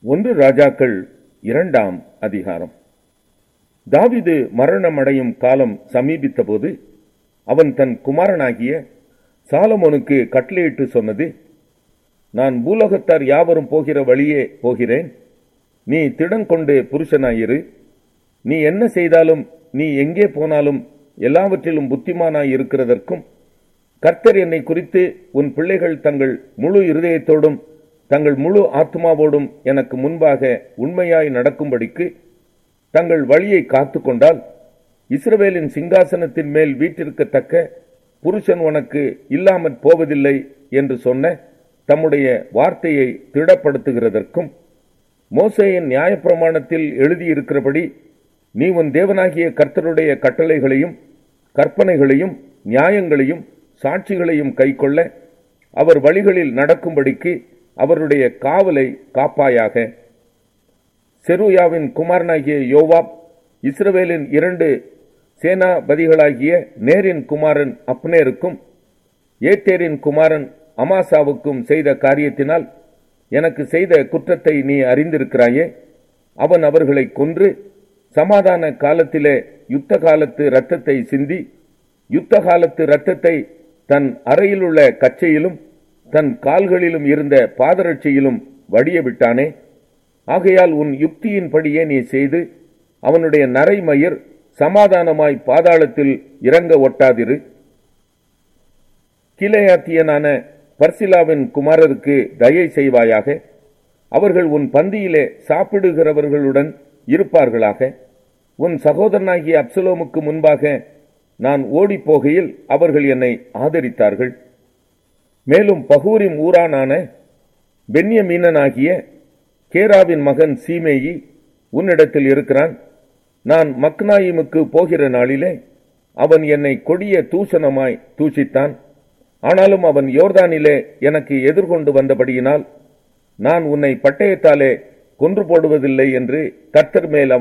ஒன்று ராஜாக்கள் இரண்டாம் அதிகாரம் தாவீது மரணமடையும் காலம் சமீபித்தபோது அவன் தன் குமாரனாகிய சாலமோனுக்கு கட்டளையிட்டு சொன்னது நான் பூலோகத்தார் யாவரும் போகிற வழியே போகிறேன் நீ திடங்கொண்டு புருஷனாயிரு நீ என்ன செய்தாலும் நீ எங்கே போனாலும் எல்லாவற்றிலும் புத்திமானாய் இருக்கிறதற்கும் கர்த்தர் என்னை குறித்து உன் பிள்ளைகள் தங்கள் முழு இருதயத்தோடும் தங்கள் முழு ஆத்மாவோடும் எனக்கு முன்பாக உண்மையாய் நடக்கும்படிக்கு தங்கள் வழியை காத்துக்கொண்டால் இஸ்ரவேலின் சிங்காசனத்தின் மேல் வீட்டிற்கத்தக்க புருஷன் உனக்கு இல்லாமற் போவதில்லை என்று சொன்ன தம்முடைய வார்த்தையை திடப்படுத்துகிறதற்கும் மோசேயின் நியாயப்பிரமாணத்தில் எழுதியிருக்கிறபடி நீ உன் தேவனாகிய கர்த்தருடைய கட்டளைகளையும் கற்பனைகளையும் நியாயங்களையும் சாட்சிகளையும் கைக்கொள்ள அவர் வழிகளில் நடக்கும்படிக்கு அவருடைய காவலை காப்பாயாக செருயாவின் குமாரனாகிய யோவாப் இஸ்ரவேலின் இரண்டு சேனாபதிகளாகிய நேரின் குமாரன் அப்னேருக்கும் ஏத்தேரின் குமாரன் அமாசாவுக்கும் செய்த காரியத்தினால் எனக்கு செய்த குற்றத்தை நீ அறிந்திருக்கிறாயே அவன் அவர்களை கொன்று சமாதான காலத்திலே யுத்த காலத்து இரத்தத்தை சிந்தி யுத்த காலத்து இரத்தத்தை தன் அறையில் உள்ள கச்சையிலும் தன் கால்களிலும் இருந்த பாதரட்சியிலும் வடிய விட்டானே ஆகையால் உன் யுக்தியின்படியே நீ செய்து அவனுடைய நரைமயிர் சமாதானமாய் பாதாளத்தில் இறங்க ஒட்டாதிரு கிளையாத்தியனான பர்சிலாவின் குமாரருக்கு தயை செய்வாயாக அவர்கள் உன் பந்தியிலே சாப்பிடுகிறவர்களுடன் இருப்பார்களாக உன் சகோதரனாகிய அப்சலோமுக்கு முன்பாக நான் ஓடிப் போகையில் அவர்கள் என்னை ஆதரித்தார்கள் மேலும் பகூரின் ஊரானான பென்யமீனனாகிய கேராவின் மகன் சீமேயி உன்னிடத்தில் இருக்கிறான் நான் மக்னாயிமுக்கு போகிற நாளிலே அவன் என்னை கொடிய தூஷணமாய் தூஷித்தான் ஆனாலும் அவன் யோர்தானிலே எனக்கு எதிர்கொண்டு வந்தபடியினால் நான் உன்னை பட்டயத்தாலே கொன்று போடுவதில்லை என்று கர்த்தர் மேல்